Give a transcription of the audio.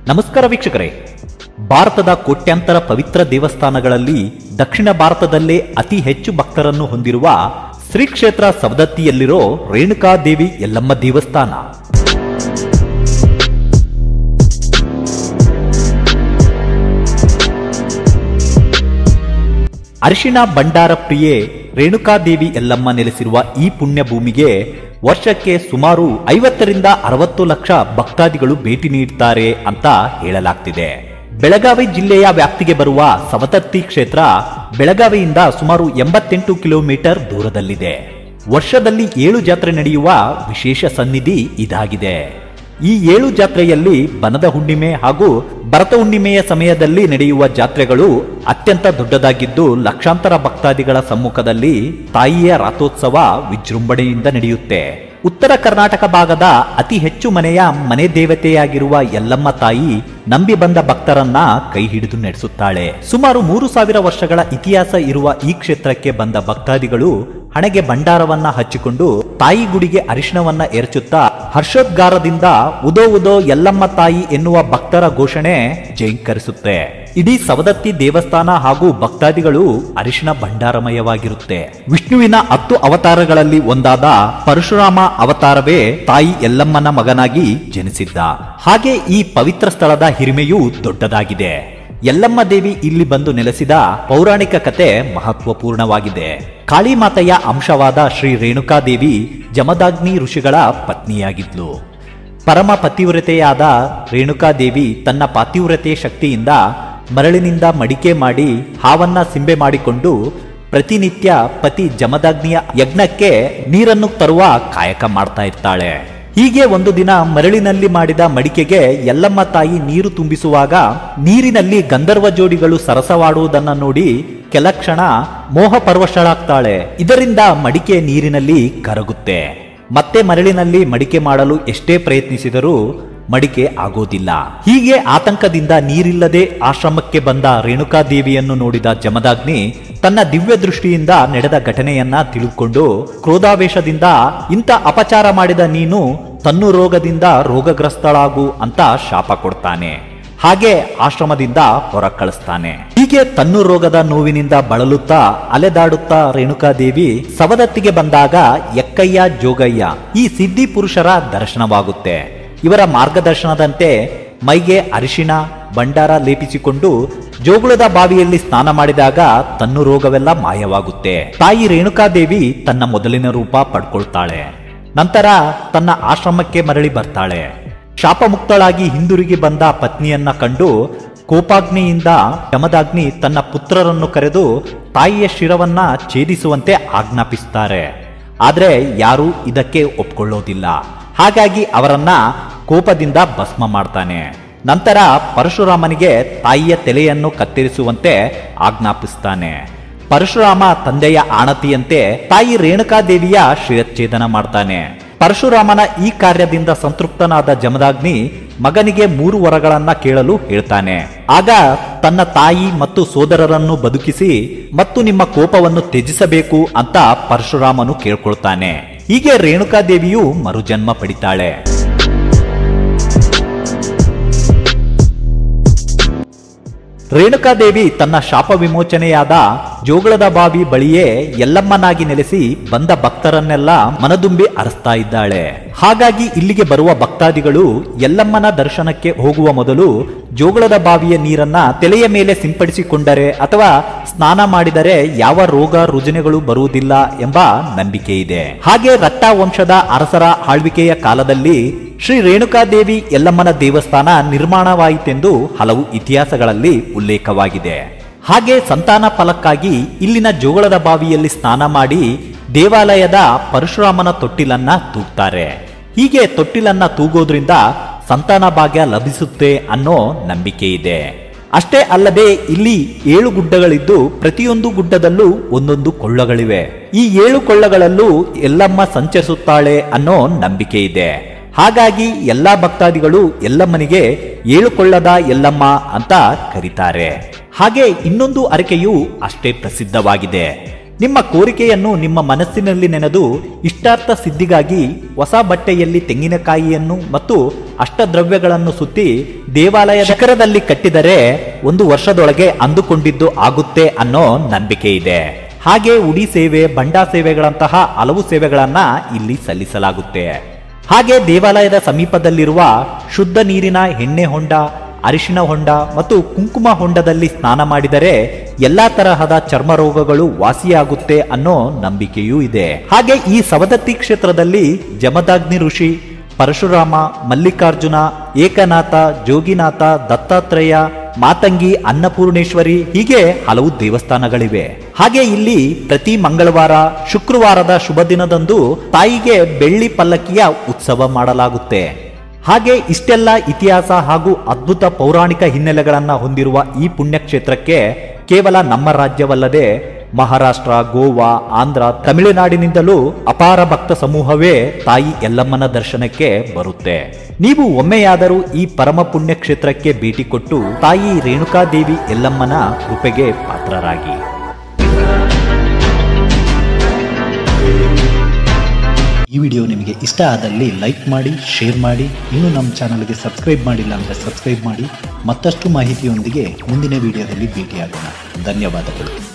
ನಮಸ್ಕಾರ ವೀಕ್ಷಕರೇ ಭಾರತದ ಕೋಟ್ಯಾಂತರ ಪವಿತ್ರ ದೇವಸ್ಥಾನಗಳಲ್ಲಿ ದಕ್ಷಿಣ ಭಾರತದಲ್ಲೇ ಅತಿ ಹೆಚ್ಚು ಭಕ್ತರನ್ನು ಹೊಂದಿರುವ ಶ್ರೀ ಕ್ಷೇತ್ರ ಸವದತ್ತಿಯಲ್ಲಿರೋ ರೇಣುಕಾದೇವಿ ಯಲ್ಲಮ್ಮ ದೇವಸ್ಥಾನ ಅರಿಶಿಣ ಭಂಡಾರ ಪ್ರಿಯೆ ರೇಣುಕಾದೇವಿ ಯಲ್ಲಮ್ಮ ನೆಲೆಸಿರುವ ಈ ಪುಣ್ಯ ಭೂಮಿಗೆ ವರ್ಷಕ್ಕೆ ಸುಮಾರು ಐವತ್ತರಿಂದ ಅರವತ್ತು ಲಕ್ಷ ಭಕ್ತಾದಿಗಳು ಭೇಟಿ ನೀಡುತ್ತಾರೆ ಅಂತ ಹೇಳಲಾಗ್ತಿದೆ ಬೆಳಗಾವಿ ಜಿಲ್ಲೆಯ ವ್ಯಾಪ್ತಿಗೆ ಬರುವ ಸವದತ್ತಿ ಕ್ಷೇತ್ರ ಬೆಳಗಾವಿಯಿಂದ ಸುಮಾರು ಎಂಬತ್ತೆಂಟು ಕಿಲೋಮೀಟರ್ ದೂರದಲ್ಲಿದೆ ವರ್ಷದಲ್ಲಿ ಏಳು ಜಾತ್ರೆ ನಡೆಯುವ ವಿಶೇಷ ಸನ್ನಿಧಿ ಇದಾಗಿದೆ ಈ ಏಳು ಜಾತ್ರೆಯಲ್ಲಿ ಬನದ ಹುಣ್ಣಿಮೆ ಹಾಗೂ ಭರತ ಹುಣ್ಣಿಮೆಯ ಸಮಯದಲ್ಲಿ ನಡೆಯುವ ಜಾತ್ರೆಗಳು ಅತ್ಯಂತ ದೊಡ್ಡದಾಗಿದ್ದು ಲಕ್ಷಾಂತರ ಭಕ್ತಾದಿಗಳ ಸಮ್ಮುಖದಲ್ಲಿ ತಾಯಿಯ ರಾಥೋತ್ಸವ ವಿಜೃಂಭಣೆಯಿಂದ ನಡೆಯುತ್ತೆ ಉತ್ತರ ಕರ್ನಾಟಕ ಭಾಗದ ಅತಿ ಹೆಚ್ಚು ಮನೆಯ ಮನೆ ದೇವತೆಯಾಗಿರುವ ಯಲ್ಲಮ್ಮ ತಾಯಿ ನಂಬಿ ಬಂದ ಭಕ್ತರನ್ನ ಕೈ ಹಿಡಿದು ನಡೆಸುತ್ತಾಳೆ ಸುಮಾರು ಮೂರು ಸಾವಿರ ವರ್ಷಗಳ ಇತಿಹಾಸ ಇರುವ ಈ ಕ್ಷೇತ್ರಕ್ಕೆ ಬಂದ ಭಕ್ತಾದಿಗಳು ಹಣೆಗೆ ಭಂಡಾರವನ್ನ ಹಚ್ಚಿಕೊಂಡು ತಾಯಿ ಗುಡಿಗೆ ಅರಿಶಿಣವನ್ನ ಎರಚುತ್ತಾ ಹರ್ಷೋದ್ಗಾರದಿಂದ ಉದೋ ಉದೋ ಯಲ್ಲಮ್ಮ ತಾಯಿ ಎನ್ನುವ ಭಕ್ತರ ಘೋಷಣೆ ಜೈಂಕರಿಸುತ್ತೆ ಇಡೀ ಸವದತ್ತಿ ದೇವಸ್ಥಾನ ಹಾಗೂ ಭಕ್ತಾದಿಗಳು ಅರಿಶಿಣ ಭಂಡಾರಮಯವಾಗಿರುತ್ತೆ ವಿಷ್ಣುವಿನ ಹತ್ತು ಅವತಾರಗಳಲ್ಲಿ ಒಂದಾದ ಪರಶುರಾಮ ಅವತಾರವೇ ತಾಯಿ ಯಲ್ಲಮ್ಮನ ಮಗನಾಗಿ ಜನಿಸಿದ್ದ ಹಾಗೆ ಈ ಪವಿತ್ರ ಸ್ಥಳದ ಹಿರಿಮೆಯೂ ದೊಡ್ಡದಾಗಿದೆ ಯಲ್ಲಮ್ಮ ದೇವಿ ಇಲ್ಲಿ ಬಂದು ನೆಲೆಸಿದ ಪೌರಾಣಿಕ ಕತೆ ಮಹತ್ವಪೂರ್ಣವಾಗಿದೆ ಕಾಳಿಮಾತೆಯ ಅಂಶವಾದ ಶ್ರೀ ರೇಣುಕಾದೇವಿ ಜಮದಾಗ್ನಿ ಋಷಿಗಳ ಪತ್ನಿಯಾಗಿದ್ಲು ಪರಮ ಪತಿವ್ರತೆಯಾದ ರೇಣುಕಾದೇವಿ ತನ್ನ ಪಾತಿವ್ರತೆ ಶಕ್ತಿಯಿಂದ ಮರಳಿನಿಂದ ಮಡಿಕೆ ಮಾಡಿ ಹಾವನ್ನ ಸಿಂಬೆ ಮಾಡಿಕೊಂಡು ಪ್ರತಿನಿತ್ಯ ಪತಿ ಜಮದಾಗ್ನಿಯ ಯಜ್ಞಕ್ಕೆ ನೀರನ್ನು ತರುವ ಕಾಯಕ ಮಾಡ್ತಾ ಇರ್ತಾಳೆ ಹೀಗೆ ಒಂದು ದಿನ ಮರಳಿನಲ್ಲಿ ಮಾಡಿದ ಮಡಿಕೆಗೆ ಯಲ್ಲಮ್ಮ ತಾಯಿ ನೀರು ತುಂಬಿಸುವಾಗ ನೀರಿನಲ್ಲಿ ಗಂಧರ್ವ ಜೋಡಿಗಳು ಸರಸವಾಡುವುದನ್ನ ನೋಡಿ ಕೆಲ ಕ್ಷಣ ಮೋಹ ಪರವಶಳಾಗ್ತಾಳೆ ಇದರಿಂದ ಮಡಿಕೆ ನೀರಿನಲ್ಲಿ ಕರಗುತ್ತೆ ಮತ್ತೆ ಮರಳಿನಲ್ಲಿ ಮಡಿಕೆ ಮಾಡಲು ಎಷ್ಟೇ ಪ್ರಯತ್ನಿಸಿದರೂ ಮಡಿಕೆ ಆಗೋದಿಲ್ಲ ಹೀಗೆ ಆತಂಕದಿಂದ ನೀರಿಲ್ಲದೆ ಆಶ್ರಮಕ್ಕೆ ಬಂದ ರೇಣುಕಾದೇವಿಯನ್ನು ನೋಡಿದ ಜಮದಾಗ್ನಿ ತನ್ನ ದಿವ್ಯ ದೃಷ್ಟಿಯಿಂದ ನಡೆದ ಘಟನೆಯನ್ನ ತಿಳಿದುಕೊಂಡು ಕ್ರೋಧಾವೇಶದಿಂದ ಇಂಥ ಅಪಚಾರ ಮಾಡಿದ ನೀನು ತನ್ನು ರೋಗದಿಂದ ರೋಗಗ್ರಸ್ತಳಾಗು ಅಂತ ಶಾಪ ಕೊಡ್ತಾನೆ ಹಾಗೆ ಆಶ್ರಮದಿಂದ ಹೊರ ಕಳಿಸ್ತಾನೆ ಹೀಗೆ ತನ್ನು ರೋಗದ ನೋವಿನಿಂದ ಬಳಲುತ್ತಾ ಅಲೆದಾಡುತ್ತಾ ರೇಣುಕಾದೇವಿ ಸವದತ್ತಿಗೆ ಬಂದಾಗ ಎಕ್ಕಯ್ಯ ಜೋಗಯ್ಯ ಈ ಸಿದ್ಧಿ ಪುರುಷರ ದರ್ಶನವಾಗುತ್ತೆ ಇವರ ಮಾರ್ಗದರ್ಶನದಂತೆ ಮೈಗೆ ಅರಿಶಿಣ ಭಂಡಾರ ಲೇಪಿಸಿಕೊಂಡು ಜೋಗುಳದ ಬಾವಿಯಲ್ಲಿ ಸ್ನಾನ ಮಾಡಿದಾಗ ತನ್ನು ರೋಗವೆಲ್ಲ ಮಾಯವಾಗುತ್ತೆ ತಾಯಿ ರೇಣುಕಾದೇವಿ ತನ್ನ ಮೊದಲಿನ ರೂಪ ಪಡ್ಕೊಳ್ತಾಳೆ ನಂತರ ತನ್ನ ಆಶ್ರಮಕ್ಕೆ ಮರಳಿ ಬರ್ತಾಳೆ ಶಾಪಮುಕ್ತಳಾಗಿ ಹಿಂದಿರುಗಿ ಬಂದ ಪತ್ನಿಯನ್ನ ಕಂಡು ಕೋಪಾಗ್ನಿಯಿಂದ ಯಮದಾಗ್ನಿ ತನ್ನ ಪುತ್ರರನ್ನು ಕರೆದು ತಾಯಿಯ ಶಿರವನ್ನ ಛೇದಿಸುವಂತೆ ಆಜ್ಞಾಪಿಸ್ತಾರೆ ಆದ್ರೆ ಯಾರೂ ಇದಕ್ಕೆ ಒಪ್ಕೊಳ್ಳೋದಿಲ್ಲ ಹಾಗಾಗಿ ಅವರನ್ನ ಕೋಪದಿಂದ ಭಸ್ಮ ಮಾಡ್ತಾನೆ ನಂತರ ಪರಶುರಾಮನಿಗೆ ತಾಯಿಯ ತಲೆಯನ್ನು ಕತ್ತರಿಸುವಂತೆ ಆಜ್ಞಾಪಿಸ್ತಾನೆ ಪರಶುರಾಮ ತಂದೆಯ ಆಣತಿಯಂತೆ ತಾಯಿ ರೇಣುಕಾದೇವಿಯ ಶಿರಚ್ಛೇದನ ಮಾಡ್ತಾನೆ ಪರಶುರಾಮನ ಈ ಕಾರ್ಯದಿಂದ ಸಂತೃಪ್ತನಾದ ಜಮದಾಗ್ನಿ ಮಗನಿಗೆ ಮೂರು ವರಗಳನ್ನ ಕೇಳಲು ಹೇಳ್ತಾನೆ ಆಗ ತನ್ನ ತಾಯಿ ಮತ್ತು ಸೋದರರನ್ನು ಬದುಕಿಸಿ ಮತ್ತು ನಿಮ್ಮ ಕೋಪವನ್ನು ತ್ಯಜಿಸಬೇಕು ಅಂತ ಪರಶುರಾಮನು ಕೇಳ್ಕೊಳ್ತಾನೆ ಹೀಗೆ ರೇಣುಕಾದೇವಿಯು ಮರುಜನ್ಮ ಪಡಿತಾಳೆ ರೇಣುಕಾದೇವಿ ತನ್ನ ಶಾಪ ವಿಮೋಚನೆಯಾದ ಜೋಗಳದ ಬಾವಿ ಬಳಿಯೇ ಯಲ್ಲಮ್ಮನಾಗಿ ನೆಲೆಸಿ ಬಂದ ಭಕ್ತರನ್ನೆಲ್ಲ ಮನದುಂಬಿ ಅರಸ್ತಾ ಇದ್ದಾಳೆ ಹಾಗಾಗಿ ಇಲ್ಲಿಗೆ ಬರುವ ಭಕ್ತಾದಿಗಳು ಯಲ್ಲಮ್ಮನ ದರ್ಶನಕ್ಕೆ ಹೋಗುವ ಮೊದಲು ಜೋಗಳದ ಬಾವಿಯ ನೀರನ್ನ ತಲೆಯ ಮೇಲೆ ಸಿಂಪಡಿಸಿಕೊಂಡರೆ ಅಥವಾ ಸ್ನಾನ ಮಾಡಿದರೆ ಯಾವ ರೋಗ ರುಜಿನಗಳು ಬರುವುದಿಲ್ಲ ಎಂಬ ನಂಬಿಕೆ ಇದೆ ಹಾಗೆ ರಟ್ಟ ವಂಶದ ಅರಸರ ಆಳ್ವಿಕೆಯ ಕಾಲದಲ್ಲಿ ಶ್ರೀ ರೇಣುಕಾದೇವಿ ಯಲ್ಲಮ್ಮನ ದೇವಸ್ಥಾನ ನಿರ್ಮಾಣವಾಯಿತೆಂದು ಹಲವು ಇತಿಹಾಸಗಳಲ್ಲಿ ಉಲ್ಲೇಖವಾಗಿದೆ ಹಾಗೆ ಸಂತಾನ ಫಲಕ್ಕಾಗಿ ಇಲ್ಲಿನ ಜೋಗಳದ ಬಾವಿಯಲ್ಲಿ ಸ್ನಾನ ಮಾಡಿ ದೇವಾಲಯದ ಪರಶುರಾಮನ ತೊಟ್ಟಿಲನ್ನ ತೂಗ್ತಾರೆ ಹೀಗೆ ತೊಟ್ಟಿಲನ್ನ ತೂಗೋದ್ರಿಂದ ಸಂತಾನ ಭಾಗ್ಯ ಲಭಿಸುತ್ತೆ ಅನ್ನೋ ನಂಬಿಕೆ ಇದೆ ಅಷ್ಟೇ ಅಲ್ಲದೆ ಇಲ್ಲಿ ಏಳು ಗುಡ್ಡಗಳಿದ್ದು ಪ್ರತಿಯೊಂದು ಗುಡ್ಡದಲ್ಲೂ ಒಂದೊಂದು ಕೊಳ್ಳಗಳಿವೆ ಈ ಏಳು ಕೊಳ್ಳಗಳಲ್ಲೂ ಎಲ್ಲಮ್ಮ ಸಂಚರಿಸುತ್ತಾಳೆ ಅನ್ನೋ ನಂಬಿಕೆ ಇದೆ ಹಾಗಾಗಿ ಎಲ್ಲಾ ಭಕ್ತಾದಿಗಳು ಎಲ್ಲಮ್ಮನಿಗೆ ಏಳು ಕೊಳ್ಳದ ಎಲ್ಲಮ್ಮ ಅಂತ ಕರೀತಾರೆ ಹಾಗೆ ಇನ್ನೊಂದು ಅರಕೆಯು ಅಷ್ಟೇ ಪ್ರಸಿದ್ಧವಾಗಿದೆ ನಿಮ್ಮ ಕೋರಿಕೆಯನ್ನು ನಿಮ್ಮ ಮನಸ್ಸಿನಲ್ಲಿ ನೆನೆದು ಇಷ್ಟಾರ್ಥ ಸಿದ್ಧಿಗಾಗಿ ಹೊಸ ಬಟ್ಟೆಯಲ್ಲಿ ತೆಂಗಿನಕಾಯಿಯನ್ನು ಮತ್ತು ಅಷ್ಟದ್ರವ್ಯಗಳನ್ನು ಸುತ್ತಿ ದೇವಾಲಯ ಶಿಖರದಲ್ಲಿ ಕಟ್ಟಿದರೆ ಒಂದು ವರ್ಷದೊಳಗೆ ಅಂದುಕೊಂಡಿದ್ದು ಆಗುತ್ತೆ ಅನ್ನೋ ನಂಬಿಕೆ ಇದೆ ಹಾಗೆ ಉಡಿ ಸೇವೆ ಬಂಡಾ ಸೇವೆಗಳಂತಹ ಹಲವು ಸೇವೆಗಳನ್ನ ಇಲ್ಲಿ ಸಲ್ಲಿಸಲಾಗುತ್ತೆ ಹಾಗೆ ದೇವಾಲಯದ ಸಮೀಪದಲ್ಲಿರುವ ಶುದ್ಧ ನೀರಿನ ಎಣ್ಣೆ ಹೊಂಡ ಅರಿಶಿಣ ಹೊಂಡ ಮತ್ತು ಕುಂಕುಮ ಹೊಂಡದಲ್ಲಿ ಸ್ನಾನ ಮಾಡಿದರೆ ಎಲ್ಲಾ ತರಹದ ಚರ್ಮ ರೋಗಗಳು ವಾಸಿಯಾಗುತ್ತೆ ಅನ್ನೋ ನಂಬಿಕೆಯೂ ಇದೆ ಹಾಗೆ ಈ ಸವದತ್ತಿ ಕ್ಷೇತ್ರದಲ್ಲಿ ಜಮದಾಗ್ನಿ ಋಷಿ ಪರಶುರಾಮ ಮಲ್ಲಿಕಾರ್ಜುನ ಏಕನಾಥ ಜೋಗಿನಾಥ ದತ್ತಾತ್ರೇಯ ಮಾತಂಗಿ ಅನ್ನಪೂರ್ಣೇಶ್ವರಿ ಹೀಗೆ ಹಲವು ದೇವಸ್ಥಾನಗಳಿವೆ ಹಾಗೆ ಇಲ್ಲಿ ಪ್ರತಿ ಮಂಗಳವಾರ ಶುಕ್ರವಾರದ ಶುಭ ದಿನದಂದು ತಾಯಿಗೆ ಬೆಳ್ಳಿ ಪಲ್ಲಕ್ಕಿಯ ಉತ್ಸವ ಮಾಡಲಾಗುತ್ತೆ ಹಾಗೆ ಇಷ್ಟೆಲ್ಲ ಇತಿಹಾಸ ಹಾಗೂ ಅದ್ಭುತ ಪೌರಾಣಿಕ ಹಿನ್ನೆಲೆಗಳನ್ನ ಹೊಂದಿರುವ ಈ ಪುಣ್ಯಕ್ಷೇತ್ರಕ್ಕೆ ಕೇವಲ ನಮ್ಮ ರಾಜ್ಯವಲ್ಲದೆ ಮಹಾರಾಷ್ಟ್ರ ಗೋವಾ ಆಂಧ್ರ ತಮಿಳುನಾಡಿನಿಂದಲೂ ಅಪಾರ ಭಕ್ತ ಸಮೂಹವೇ ತಾಯಿ ಎಲ್ಲಮ್ಮನ ದರ್ಶನಕ್ಕೆ ಬರುತ್ತೆ ನೀವು ಒಮ್ಮೆಯಾದರೂ ಈ ಪರಮ ಪುಣ್ಯ ಕ್ಷೇತ್ರಕ್ಕೆ ಭೇಟಿ ಕೊಟ್ಟು ತಾಯಿ ರೇಣುಕಾದೇವಿ ಎಲ್ಲಮ್ಮನ ಕೃಪೆಗೆ ಪಾತ್ರರಾಗಿ ಈ ವಿಡಿಯೋ ನಿಮಗೆ ಇಷ್ಟ ಆದಲ್ಲಿ ಲೈಕ್ ಮಾಡಿ ಶೇರ್ ಮಾಡಿ ಇನ್ನೂ ನಮ್ಮ ಚಾನಲ್ಗೆ ಸಬ್ಸ್ಕ್ರೈಬ್ ಮಾಡಿಲ್ಲ ಅಂದರೆ ಸಬ್ಸ್ಕ್ರೈಬ್ ಮಾಡಿ ಮತ್ತಷ್ಟು ಮಾಹಿತಿಯೊಂದಿಗೆ ಮುಂದಿನ ವಿಡಿಯೋದಲ್ಲಿ ಭೇಟಿಯಾಗೋಣ ಧನ್ಯವಾದಗಳು